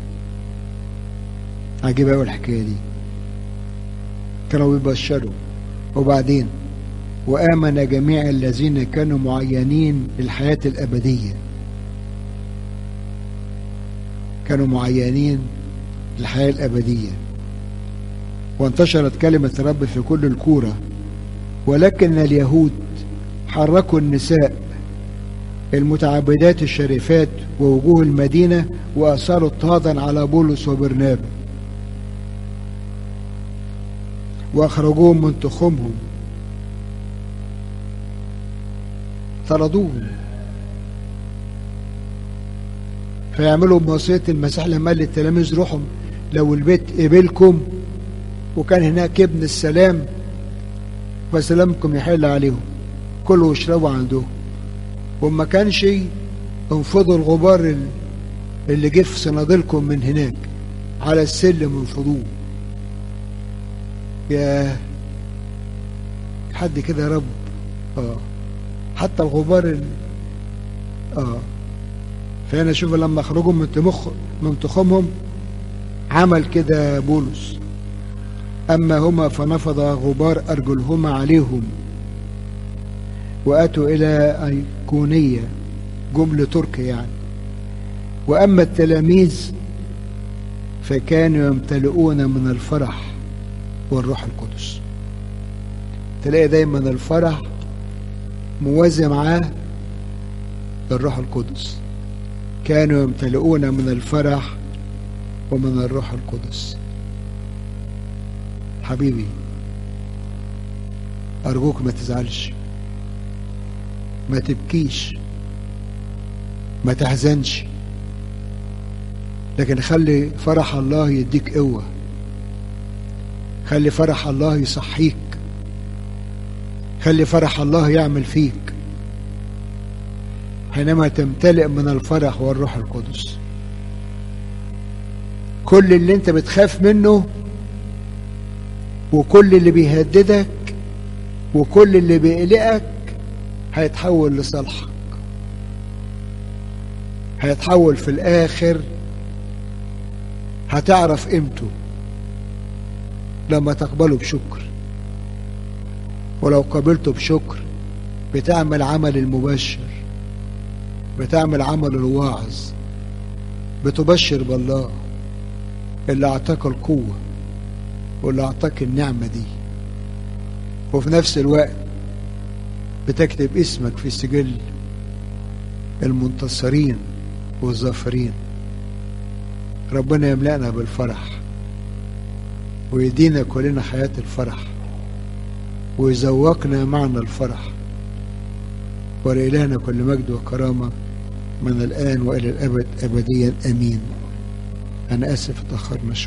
عجيبة أوي الحكاية دي كانوا بيبشروا وبعدين وآمن جميع الذين كانوا معينين للحياة الأبدية كانوا معينين للحياة الأبدية وانتشرت كلمة الرب في كل الكورة ولكن اليهود حركوا النساء المتعبدات الشريفات ووجوه المدينة وأثاروا اضطهادا على بولس وبرنابا وأخرجوهم من تخومهم طردوهم فيعملوا بوصية المسيح لما قال للتلاميذ روحوا لو البيت قبلكم وكان هناك ابن السلام فسلامكم يحل عليهم كلوا واشربوا عندهم وما كانش انفضوا الغبار اللي جه في صناديلكم من هناك على السلم انفضوه يا حد كده يا رب اه حتى الغبار ال... اه فهنا شوف لما خرجوا من تمخ من تخمهم عمل كده بولس أما هما فنفض غبار أرجلهما عليهم وأتوا إلى أيقونية جملة تركي يعني وأما التلاميذ فكانوا يمتلئون من الفرح والروح القدس تلاقي دايما الفرح موازي معاه الروح القدس كانوا يمتلئون من الفرح ومن الروح القدس حبيبي أرجوك ما تزعلش ما تبكيش ما تحزنش لكن خلي فرح الله يديك قوة خلي فرح الله يصحيك خلي فرح الله يعمل فيك حينما تمتلئ من الفرح والروح القدس كل اللي انت بتخاف منه وكل اللي بيهددك وكل اللي بيقلقك هيتحول لصالحك هيتحول في الاخر هتعرف قيمته لما تقبله بشكر ولو قبلته بشكر بتعمل عمل المبشر بتعمل عمل الواعظ بتبشر بالله اللي اعطاك القوه واللي اعطاك النعمه دي وفي نفس الوقت بتكتب اسمك في سجل المنتصرين والظافرين ربنا يملأنا بالفرح ويدينا كلنا حياة الفرح ويزوقنا معنى الفرح ولإلهنا كل مجد وكرامة من الآن وإلى الأبد أبديا أمين أنا آسف اتأخرنا شوية